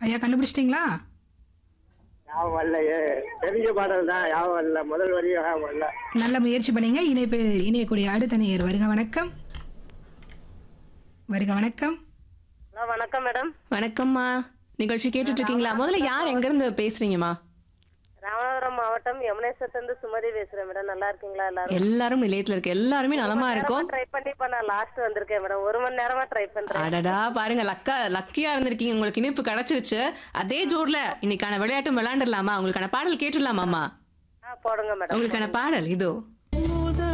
ஐயா கண்டுபிடிச்சிட்டிங்களா யாவும் வரலையே தெரிஞ்ச பாடல் தான் யாவும் வரல முதல் வரியும் யாவும் வரல நல்ல முயற்சி பண்ணீங்க இணைப்பு இணையக்கூடிய அடுத்த நேயர் வருக வணக்கம் வருக வணக்கம் ஹலோ வணக்கம் மேடம் வணக்கம்மா நிகழ்ச்சி கேட்டுட்டு இருக்கீங்களா முதல்ல யார் எங்க இருந்து பேசுறீங்கம்மா ராமநாதபுரம் மாவட்டம் யமுனேஸ்வரத்துலேருந்து சுமதி பேசுறேன் மேடம் நல்லா இருக்கீங்களா எல்லாரும் எல்லாரும் நிலையத்துல இருக்க எல்லாருமே நலமா இருக்கோம் ட்ரை பண்ணி இப்ப நான் லாஸ்ட் வந்திருக்கேன் மேடம் ஒரு மணி நேரமா ட்ரை பண்றேன் அடடா பாருங்க லக்கா லக்கியா இருந்திருக்கீங்க உங்களுக்கு இனிப்பு கிடைச்சிருச்சு அதே ஜோர்ல இன்னைக்கான விளையாட்டும் விளையாண்டுடலாமா உங்களுக்கான பாடல் கேட்டுடலாமாம்மா ஆ போடுங்க மேடம் உங்களுக்கான பாடல் இதோ